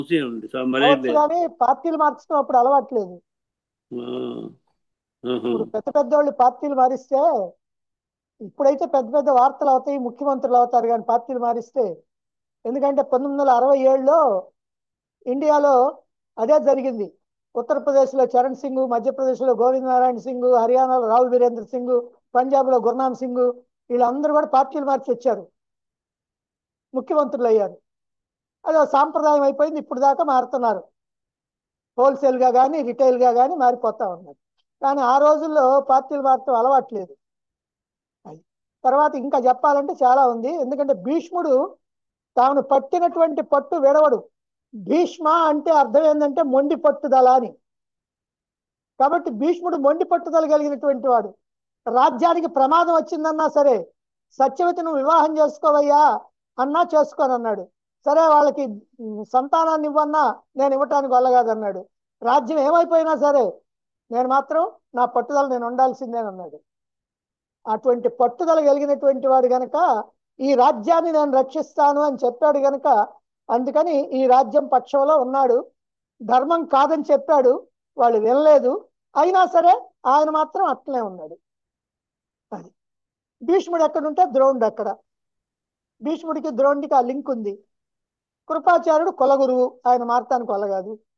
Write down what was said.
చూసి ఉంది సో మరేం అవ్వచ్చు లేదు కానీ పార్టీలు మార్చడం అప్పుడు అలవాట్లేదు ఆ, ఆహా. ఇప్పుడు పెద్ద పెద్ద వాళ్ళు పార్టీలు మారిస్తే ఇప్పుడైతే పెద్ద పెద్ద వార్తలు అవుతాయి ముఖ్యమంత్రులు అవుతారు కానీ పార్టీలు మారిస్తే ఎందుకంటే పంతొమ్మిది వందల అరవై ఏడులో ఇండియాలో అదే జరిగింది ఉత్తరప్రదేశ్లో చరణ్ సింగ్ మధ్యప్రదేశ్లో గోవింద్ నారాయణ సింగ్ హర్యానాలో రావు వీరేంద్ర సింగ్ పంజాబ్లో గుర్నామ్ సింగ్ వీళ్ళందరూ కూడా పార్టీలు మార్చి వచ్చారు ముఖ్యమంత్రులు అయ్యారు అది ఒక సాంప్రదాయం అయిపోయింది ఇప్పుడు దాకా మారుతున్నారు హోల్సేల్గా కానీ రిటైల్గా కానీ మారిపోతా ఉన్నారు కానీ ఆ రోజుల్లో పార్టీలు మారటం అలవాట్లేదు అది తర్వాత ఇంకా చెప్పాలంటే చాలా ఉంది ఎందుకంటే భీష్ముడు తాను పట్టినటువంటి పట్టు విడవడు భీష్మ అంటే అర్థం ఏంటంటే మొండి పట్టుదల అని కాబట్టి భీష్ముడు మొండి పట్టుదల కలిగినటువంటి వాడు రాజ్యానికి ప్రమాదం వచ్చిందన్నా సరే సత్యవతిని వివాహం చేసుకోవయ్యా అన్నా చేసుకోని అన్నాడు సరే వాళ్ళకి ఉమ్, సంతానాన్ని ఇవ్వన్నా నేను ఇవ్వటానికి వల్ల కాదన్నాడు రాజ్యం ఏమైపోయినా సరే నేను మాత్రం నా పట్టుదల నేను ఉండాల్సిందేనన్నాడు అటువంటి పట్టుదల కలిగినటువంటి వాడు గనక ఈ రాజ్యాన్ని నేను రక్షిస్తాను అని చెప్పాడు గనక అందుకని ఈ రాజ్యం పక్షంలో ఉన్నాడు ధర్మం కాదని చెప్పాడు వాళ్ళు వినలేదు అయినా సరే ఆయన మాత్రం అట్లనే ఉన్నాడు అది భీష్ముడు ఎక్కడుంటే ద్రోణుడు అక్కడ భీష్ముడికి ద్రోణుడికి ఆ లింక్ ఉంది కృపాచార్యుడు కొలగురువు ఆయన మార్తానికి కొలగాదు